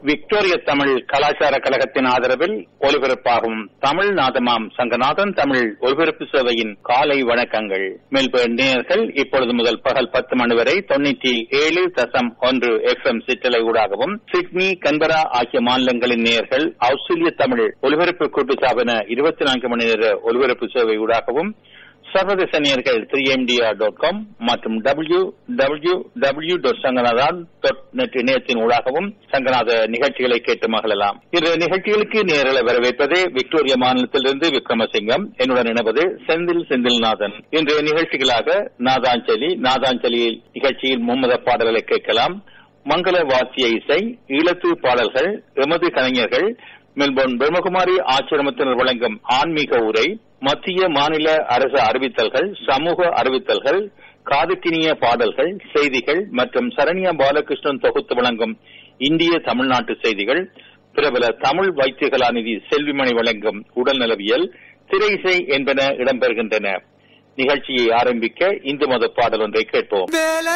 Victoria Tamil கலாச்சார கழகத்தின் ஆதரவில் ஒலிபரப்பாகும் தமிழ் நாதமாம் சங்கநாதன் தமிழ் ஒலிபரப்பு சேவையின் காலை வணக்கங்கள் மெல்பர்ன் நேயர்கள் இப்பொழுது முதல் பகல் பத்து மணி வரை தொண்ணூற்றி ஏழு தசம் ஒன்று எஃப் எம் சிற்றலை ஊடாகவும் சிட்னி கன்பரா ஆகிய மாநிலங்களின் நேயர்கள் ஆஸ்திரேலிய தமிழ் ஒலிபரப்பு கூட்டுத்தாபன இருபத்தி நான்கு மணி நேர ஒலிபரப்பு சேவை ஊடாகவும் சர்வதேச நேயர்கள் த்ரீ எம்டிஆர் டாட் காம் மற்றும் W W W dot Sanganathan dot net இணையத்தின் ஊடாகவும் சங்கநாத நிகழ்ச்சிகளை கேட்டு மகிழலாம் இந்த நிகழ்ச்சிகளுக்கு நேரில் வரவேற்பது விக்டோரியா மாநிலத்திலிருந்து விக்ரமசிங்கம் என்னுடன் இணைவது செந்தில் செந்தில்நாதன் இன்றைய நிகழ்ச்சிகளாக நாதாஞ்சலி நாதாஞ்சலியில் நிகழ்ச்சியில் மும்மத பாடல்களை கேட்கலாம் மங்கள வாசிய இசை ஈழத்து பாடல்கள் எமது கலைஞர்கள் மெல்போர்ன் பிரம்மகுமாரி ஆசிரமத்தினர் வழங்கும் ஆன்மீக உரை மத்திய மாநில அரசு அறிவித்தல்கள் சமூக அறிவித்தல்கள் காதுக்கினிய பாடல்கள் செய்திகள் மற்றும் சரண்யா பாலகிருஷ்ணன் தொகுத்து வழங்கும் இந்திய தமிழ்நாட்டு செய்திகள் பிரபல தமிழ் வைத்திய கலாநிதி செல்விமணி வழங்கும் உடல்நலவியல் திரை இசை என்பன இடம்பெறுகின்றன நிகழ்ச்சியை ஆரம்பிக்க இந்து மத பாடல் ஒன்றை கேட்போம் வேலை